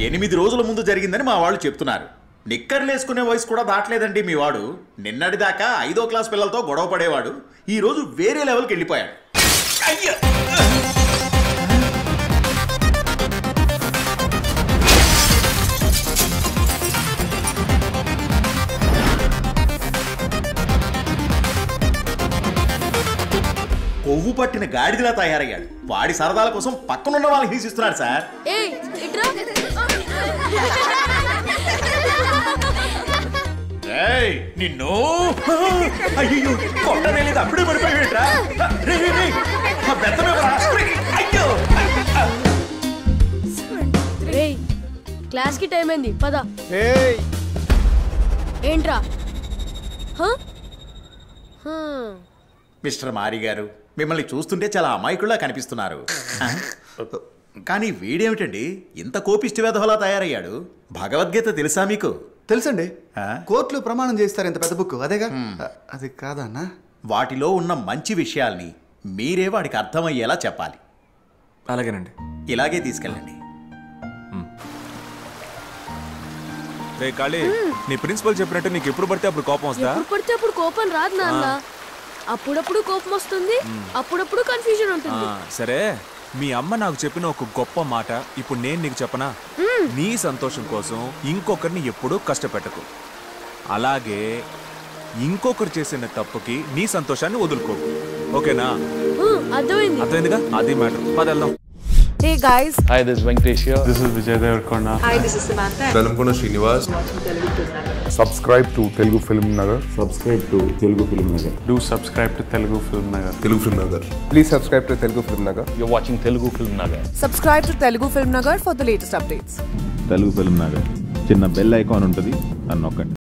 ఎనిమిది రోజుల ముందు జరిగిందని మా వాళ్ళు చెప్తున్నారు నిక్కర్లు వేసుకునే వయసు కూడా దాటలేదండి మీ వాడు నిన్నటి దాకా ఐదో క్లాస్ పిల్లలతో గొడవ పడేవాడు ఈ రోజు వేరే లెవెల్కి వెళ్ళిపోయాడు అయ్యో! కొవ్వు పట్టిన గాడిదలా తయారయ్యాడు వాడి సరదాల కోసం పక్కనున్న వాళ్ళని హింసిస్తున్నాడు సార్ ఏయ్ ఇట్రా ఏయ్ నిన్ను అయ్యో కొట్టనే లేదు అప్పుడే పడిపోయాడురా రే రే రే ఆ బెత్తం ఇవ్వరా? అయ్యో రేయ్ క్లాస్ కి టైం అయింది పద ఏంట్రా హ? హ. మిస్టర్ మారి గారు మిమ్మల్ని చూస్తుంటే చాలా అమాయకుల్లా కనిపిస్తున్నారు ఆ? కానీ వీడేమిటండి ఇంత కోపిష్టి వేధవలా తయారయ్యాడు భగవద్గీత తెలుసా మీకు తెలుసండి ఆ? కోర్టులో ప్రమాణం చేస్తారు ఇంత పెద్ద బుక్ అదేగా అది కాదన్నా వాటిలో ఉన్న మంచి విషయాల్ని మీరే వాడికి అర్థమయ్యేలా చెప్పాలి అలాగేనండి ఇలాగే తీసుకెళ్ళండి రే కాళీ నీ ప్రిన్సిపల్ చెప్పినట్టు నీకు ఎప్పుడు పడితే అప్పుడు కోపం వస్తా ఎప్పుడు పడితే అప్పుడు కోపం రాదు నాన్న అప్పుడప్పుడు కోపం వస్తుంది అప్పుడప్పుడు కన్ఫ్యూజన్ ఆ, ఉంటుంది సరే మీ అమ్మ నాకు చెప్పిన ఒక గొప్ప మాట ఇప్పుడు నేను నీకు చెప్పనా నీ సంతోషం కోసం ఇంకొకరిని ఎప్పుడూ కష్టపెట్టకు అలాగే ఇంకొకరు చేసిన తప్పుకి నీ సంతోషాన్ని వదులుకోకు ఓకేనా హ, అర్థమైంది అర్థమైందిగా అది మ్యాటర్ పద వెళ్దాం Hey guys, Hi, this is Venkatesh here. This is Vijay Devarkonda. hi, this is Samantha. Velankonda Srinivas Subscribe to Telugu Film Nagar. Subscribe to Telugu Film Nagar Do subscribe to Telugu Film Nagar. Telugu Film Nagar please subscribe to Telugu Film Nagar You're watching Telugu Film Nagar. Subscribe to Telugu Film Nagar for the latest updates. Telugu Film Nagar చిన్న bell icon ఉంటుంది అని నొక్కండి